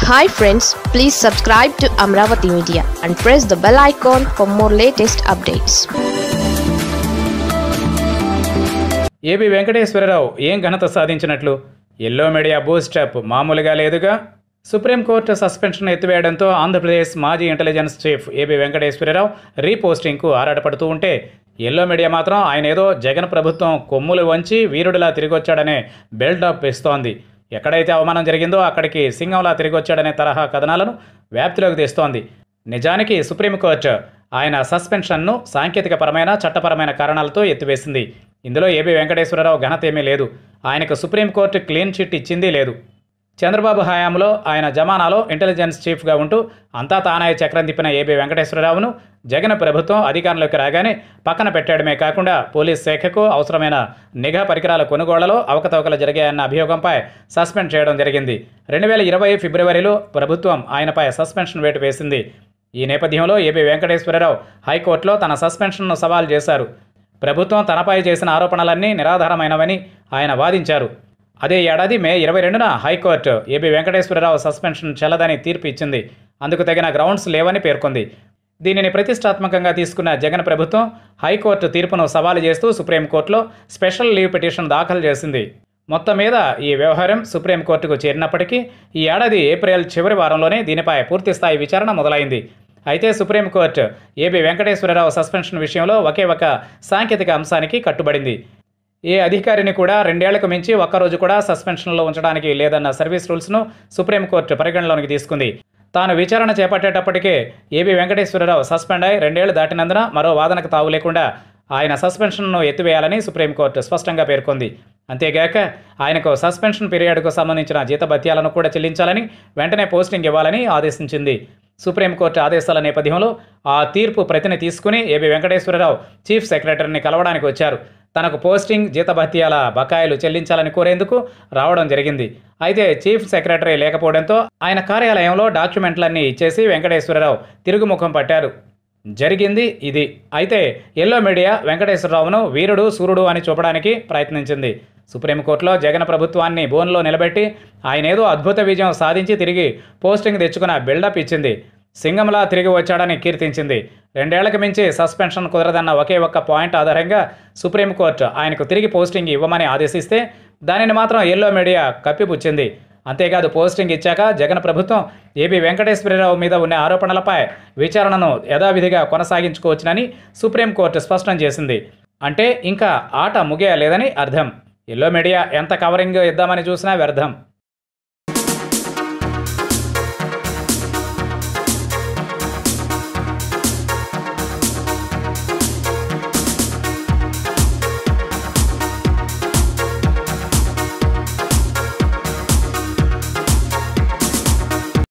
hi friends please subscribe to Amaravati media and press the bell icon for more latest updates AB Venkateswara Rao ఏం ఘనత సాధించినట్లు yellow media boost up మామూలుగా లేదుగా supreme court suspension ఎత్తివేయడంతో ఆంధ్రప్రదేశ్ మాజీ intelligence chief AB Venkateswara Rao రీపోస్టింగ్కు ఆరాటపడుతూ ఉంటే ఎల్లో మీడియా మాత్రం ఆయన ఏదో జగన్ ప్రభుత్వం కొమ్ములు వంచి వీరుడిలా తిరిగొచ్చాడనే బిల్డప్ ఇస్తోంది ఎక్కడైతే అవమానం జరిగిందో అక్కడికి సింగంలా తిరిగొచ్చాడనే తరహా కథనాలను వ్యాప్తిలోకి తెస్తోంది నిజానికి సుప్రీంకోర్టు ఆయన సస్పెన్షన్ను సాంకేతికపరమైన చట్టపరమైన కారణాలతో ఎత్తివేసింది ఇందులో ఏబి వెంకటేశ్వరరావు ఘనత ఏమీ లేదు ఆయనకు సుప్రీంకోర్టు క్లీన్ చిట్ ఇచ్చింది లేదు చంద్రబాబు హయాంలో ఆయన జమానాలో ఇంటెలిజెన్స్ చీఫ్గా ఉంటూ అంతా తానాయ చక్రం తిప్పిన ఏబి వెంకటేశ్వరరావును జగన్ ప్రభుత్వం అధికారంలోకి రాగానే పక్కన పెట్టడమే కాకుండా పోలీస్ శాఖకు అవసరమైన నిఘా పరికరాల కొనుగోళ్లలో అవకతవకలు జరిగాయన్న అభియోగంపై సస్పెండ్ చేయడం జరిగింది రెండు వేల ఇరవై ఫిబ్రవరిలో ప్రభుత్వం ఆయనపై సస్పెన్షన్ వేటు వేసింది ఈ నేపథ్యంలో ఏబి వెంకటేశ్వరరావు హైకోర్టులో తన సస్పెన్షన్ను సవాల్ చేశారు ప్రభుత్వం తనపై చేసిన ఆరోపణలన్నీ నిరాధారమైనవని ఆయన వాదించారు అదే ఏడాది మే ఇరవై రెండున హైకోర్టు ఏబి వెంకటేశ్వరరావు సస్పెన్షన్ చెల్లదని తీర్పు ఇచ్చింది అందుకు తగిన గ్రౌండ్స్ లేవని పేర్కొంది దీనిని ప్రతిష్టాత్మకంగా తీసుకున్న జగన్ ప్రభుత్వం హైకోర్టు తీర్పును సవాలు చేస్తూ సుప్రీంకోర్టులో స్పెషల్ లీవ్ పిటిషన్ దాఖలు చేసింది మొత్తం మీద ఈ వ్యవహారం సుప్రీంకోర్టుకు చేరినప్పటికీ ఈ ఏడాది ఏప్రిల్ చివరి వారంలోనే దీనిపై పూర్తిస్థాయి విచారణ మొదలైంది అయితే సుప్రీంకోర్టు ఏబి వెంకటేశ్వరరావు సస్పెన్షన్ విషయంలో ఒకే ఒక సాంకేతిక అంశానికి కట్టుబడింది ఏ అధికారిని కూడా రెండేళ్లకు మించి ఒక్కరోజు కూడా సస్పెన్షన్లో ఉంచడానికి లేదన్న సర్వీస్ రూల్స్ను సుప్రీంకోర్టు పరిగణలోకి తీసుకుంది తాను విచారణ చేపట్టేటప్పటికే ఏబి వెంకటేశ్వరరావు సస్పెండ్ అయి రెండేళ్లు దాటినందున మరో వాదనకు తావు లేకుండా ఆయన సస్పెన్షన్ను ఎత్తివేయాలని సుప్రీంకోర్టు స్పష్టంగా పేర్కొంది అంతేగాక ఆయనకు సస్పెన్షన్ పీరియడ్కు సంబంధించిన జీతభత్యాలను కూడా చెల్లించాలని వెంటనే పోస్టింగ్ ఇవ్వాలని ఆదేశించింది సుప్రీంకోర్టు ఆదేశాల నేపథ్యంలో ఆ తీర్పు ప్రతిని తీసుకుని ఏబి వెంకటేశ్వరరావు చీఫ్ సెక్రటరీని కలవడానికి వచ్చారు తనకు పోస్టింగ్ జీతభత్యాల బకాయిలు చెల్లించాలని కోరేందుకు రావడం జరిగింది అయితే చీఫ్ సెక్రటరీ లేకపోవడంతో ఆయన కార్యాలయంలో డాక్యుమెంట్లన్నీ ఇచ్చేసి వెంకటేశ్వరరావు తిరుగుముఖం పట్టారు జరిగింది ఇది అయితే ఎల్లో మీడియా వెంకటేశ్వరరావును వీరుడు సూర్యుడు అని చూపడానికి ప్రయత్నించింది సుప్రీంకోర్టులో జగన్ ప్రభుత్వాన్ని బోన్లో నిలబెట్టి ఆయన ఏదో అద్భుత విజయం సాధించి తిరిగి పోస్టింగ్ తెచ్చుకున్న బిల్డప్ ఇచ్చింది సింగంలా తిరిగి వచ్చాడని కీర్తించింది రెండేళ్లకు మించి సస్పెన్షన్ కుదరదన్న ఒకే ఒక్క పాయింట్ ఆధారంగా సుప్రీంకోర్టు ఆయనకు తిరిగి పోస్టింగ్ ఇవ్వమని ఆదేశిస్తే దానిని మాత్రం ఎల్లో మీడియా కప్పిపుచ్చింది అంతేకాదు పోస్టింగ్ ఇచ్చాక జగన్ ప్రభుత్వం ఏబి వెంకటేశ్వరరావు మీద ఉన్న ఆరోపణలపై విచారణను యథావిధిగా కొనసాగించుకోవచ్చునని సుప్రీంకోర్టు స్పష్టం చేసింది అంటే ఇంకా ఆట ముగియలేదని అర్థం ఎల్లో మీడియా ఎంత కవరింగ్ ఇద్దామని చూసినా వ్యర్థం